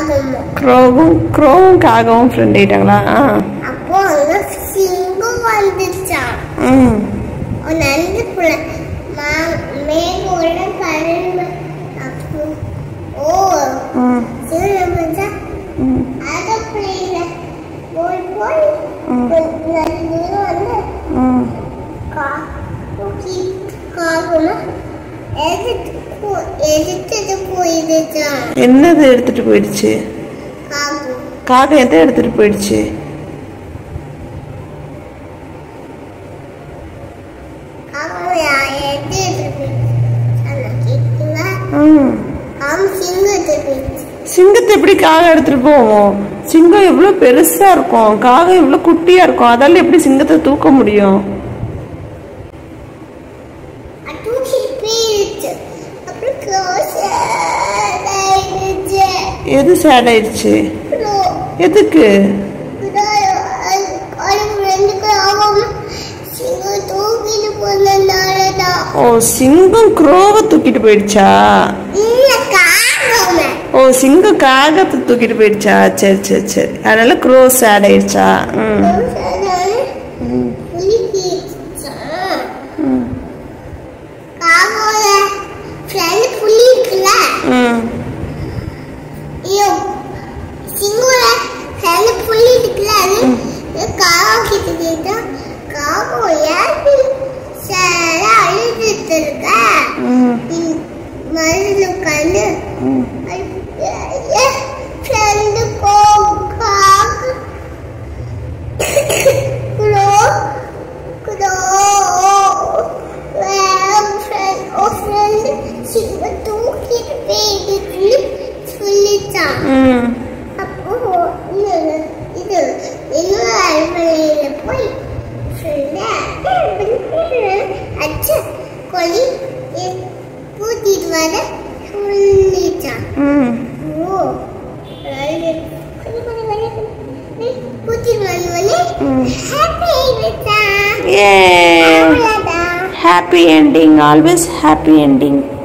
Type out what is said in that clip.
காகமும் க்ரோவும் க்ரோவும் காகவும் friend ஆயிட்டாங்களா ஆ அப்போ அங்க சிங்கம் வந்துச்சான் ம் நண்டுக்குள்ள மேகோட கலந்து அப்போ ஓ ம் சிவன் வந்தா ம் அதை பிள்ளைல போய் போய் ம். கொஞ்சம் தூரம் வந்து ம் கா தூக்கி காகணும் எடுத்து போ- எடுத்துட்டு போயிடுச்சான் என்னது எடுத்துட்டு போயிடுச்சு காகம் காகம் எதை எடுத்துட்டு போயிடுச்சு காகம் யா- எடுத்துட்டு போயிடுச்சு ஆனா கேட்கல ம் காகம் சிங்கத்தை போயிடுச்சு சிங்கத்தை எப்படி காகம் எடுத்துட்டு போவோம் சிங்கம் எவ்வளவு பெருசா இருக்கும் காகம் எவ்வளவு குட்டியா இருக்கும் அதால எப்படி சிங்கத்தை தூக்க முடியும் தூக்கிட்டு போயிடுச்சு அப்புறம் க்ளோஸ் ஆயிடுச்சு எது சேட் ஆயிடுச்சு எதுக்கு ஓ சிங்கம் குரோவை தூக்கிட்டு போயிடுச்சா ஓ சிங்கம் காகத்தை தூக்கிட்டு போயிடுச்சா சரி சரி சரி அதனால க்ரோ சேட் ஆயிடுச்சா ம் ம் ம் ம் ம் மருந்து உட்காந்து ம் ஃப்ரெண்டு போக்காக குலோ குலோ ஃப்ரெண்ட் ஓ ஃப்ரெண்ட் சிங்க தூக்கிட்டு போயிடுச்சுன்னு சொல்லிச்சான் ம் அப்போ இன்னொரு இது இன்னொரு அரண்மனையில போய் அச்சு கொலி கூட்டிட்டு வர சொல்லிச்சான் ம் ஓ கூட்டிட்டு வந்தோடனே ம். ஹாப்பி ஆயிடுச்சான் ஏ அவ்வளோதான் happy ending always happy ending